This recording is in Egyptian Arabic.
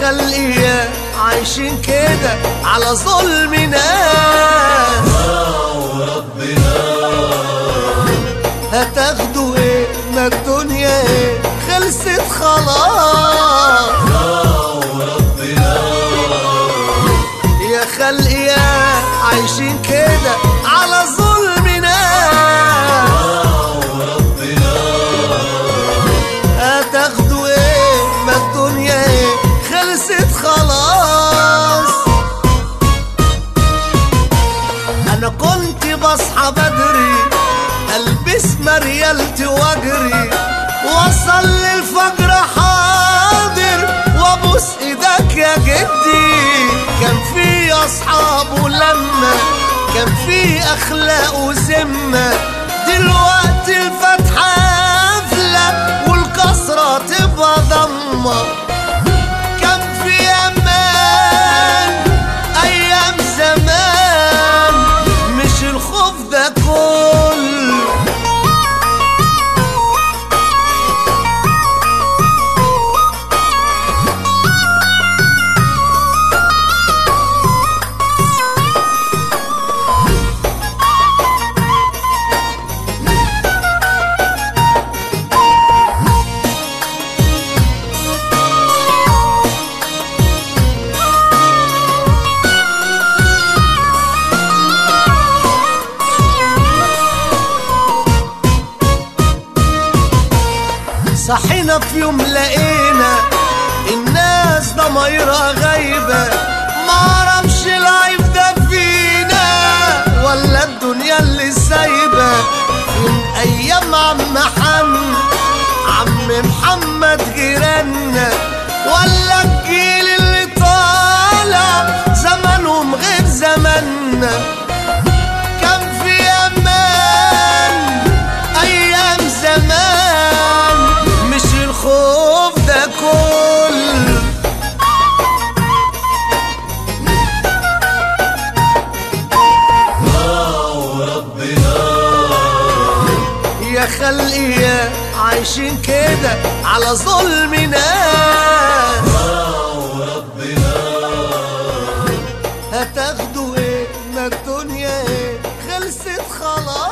خلقية عايشين كده على ظلمنا هتاخدوا ايه ما الدنيا ايه خلصت خلاص يا خلقية عايشين كده على ظلمنا هتاخدوا ايه ما الدنيا ايه خلصت خلاص انا كنت بصحى بدري البس مريالتي واجري واصلي الفجر حاضر وابوس ايدك يا جدي كان في اصحاب ولما كان في اخلاق وذمه دلوقتي الفتحه قافله والكسره تبقى ضمه كان في امان ايام زمان مش الخوف ده كل صحينا في يوم لقينا الناس ضمايرها غايبة معرفش العيب ده فينا ولا الدنيا اللي سايبة من أيام عم حن عم محمد جيراننا ولا الجيل اللي طالع زمانهم غير زماننا كان في امان ايام زمان مش الخوف ده كل يا خلقية عايشين كده على ظلمنا هتاخدوا ايه ما الدنيا ايه خلصت خلاص